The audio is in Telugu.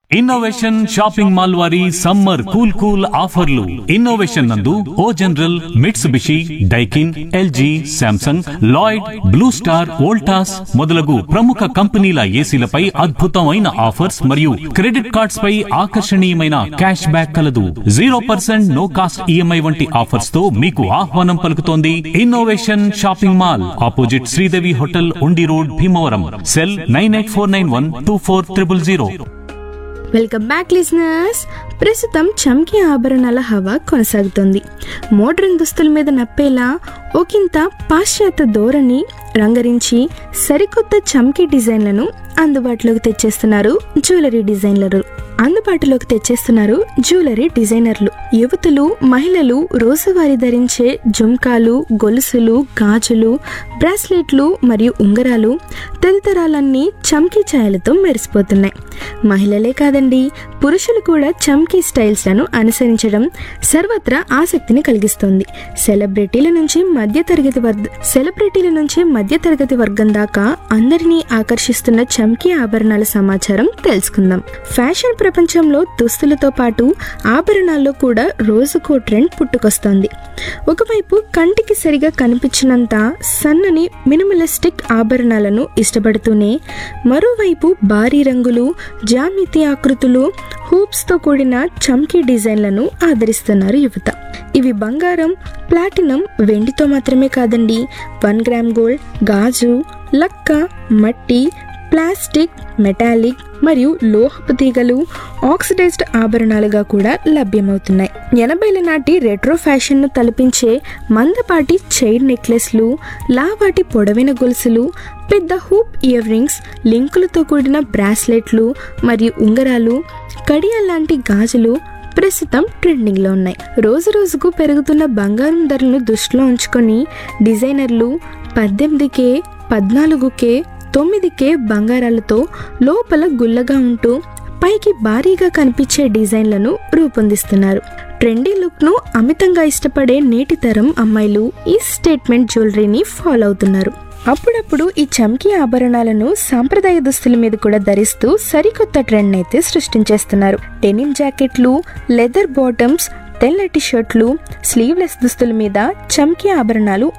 ఇన్నోవేషన్ షాపింగ్ మాల్ వారి సమ్మర్ కూల్ కూల్ ఆఫర్లు ఇన్నోవేషన్ నందు O General Mitsubishi Daikin LG Samsung Lloyd Blue Star Voltas మొదలగు ప్రముఖ కంపెనీల ఏసీలపై అద్భుతమైన ఆఫర్స్ మరియు క్రెడిట్ కార్డ్స్ పై ఆకర్షణీయమైన క్యాష్ బ్యాక్ కలదు zero percent no cost EMI వంటి ఆఫర్స్ తో మీకు ఆహ్వానం పలుకుతోంది Innovation shopping mall opposite Sridevi hotel Undi road Bhimavaram cell nine eight four nine one two four triple zero welcome back listeners ప్రస్తుతం చమ్కీ ఆభరణాల హవా కొనసాగుతుంది మోడ్రన్ దుస్తుల మీద నప్పేలా ఒకంత పాశ్చాత్య ధోరణి రంగరించి సరికొత్త చమ్కీ డిజైన్లను అందుబాటులోకి తెచ్చేస్తున్నారు జ్యువెలరీ డిజైనర్లు అందుబాటులోకి తెచ్చేస్తున్నారు జ్యువెలరీ డిజైనర్లు యువతులు మహిళలు రోజువారీ ధరించే జుంకాలు గొలుసులు గాజులు బ్రాస్లెట్లు మరియు ఉంగరాలు తదితరాలన్నీ చమ్కీ ఛాయలతో మెరిసిపోతున్నాయి మహిళలే కాదండి పురుషులు కూడా చమ్కీ స్టైల్స్లను అనుసరించడం సర్వత్రా ఆసక్తిని కలిగిస్తుంది సెలబ్రిటీల నుంచి మధ్యతరగతి వర్గ సెలబ్రిటీల నుంచి మధ్యతరగతి వర్గం దాకా అందరినీ ఆకర్షిస్తున్న చమ్కీ ఆభరణాల సమాచారం తెలుసుకుందాం ఫ్యాషన్ ప్రపంచంలో దుస్తులతో పాటు ఆభరణాల్లో కూడా రోజుకో ట్రెండ్ పుట్టుకొస్తోంది ఒకవైపు కంటికి సరిగా కనిపించినంత సన్నని మినిమలిస్టిక్ ఆభరణాలను ఇష్టపడుతూనే మరోవైపు భారీ రంగులు జామితి ఆకృతులు హూప్స్తో కూడిన చమ్కీ డిజైన్లను ఆదరిస్తున్నారు యువత ఇవి బంగారం ప్లాటినం వెండితో మాత్రమే కాదండి వన్ గ్రామ్ గోల్డ్ గాజు లక్క మట్టి ప్లాస్టిక్ మెటాలిక్ మరియు లోహపు తీగలు ఆక్సిడైజ్డ్ ఆభరణాలుగా కూడా లభ్యమవుతున్నాయి ఎనభైల నాటి రెట్రో ఫ్యాషన్ను తలపించే మందపాటి చైన్ నెక్లెస్లు లావాటి పొడవైన గొలుసులు పెద్ద హూప్ ఇయర్ రింగ్స్ లింకులతో కూడిన బ్రాస్లెట్లు మరియు ఉంగరాలు కడియాల్ లాంటి గాజులు ప్రస్తుతం ట్రెండింగ్లో ఉన్నాయి రోజు రోజుకు పెరుగుతున్న బంగారం ధరలను దృష్టిలో ఉంచుకొని డిజైనర్లు పద్దెనిమిదికే పద్నాలుగుకే తొమ్మిదికే బంగారాలతో లోపల గుల్లగా ఉంటూ పైకి భారీగా కనిపించే డిజైన్లను రూపొందిస్తున్నారు ట్రెండీ లుక్ను అమితంగా ఇష్టపడే నేటి తరం అమ్మాయిలు ఈ స్టేట్మెంట్ జ్యువెలరీని ఫాలో అవుతున్నారు అప్పుడప్పుడు ఈ చమ్కీ ఆభరణాలను సాంప్రదాయ దుస్తుల మీద కూడా ధరిస్తూ సరికొత్త ట్రెండ్ అయితే సృష్టించేస్తున్నారు డెనిమ్ జాకెట్లు లెదర్ బాటమ్స్ తెల్లటి షర్ట్లు స్లీవ్లెస్ దుస్తుల మీద చమ్కీ ఆభరణాలు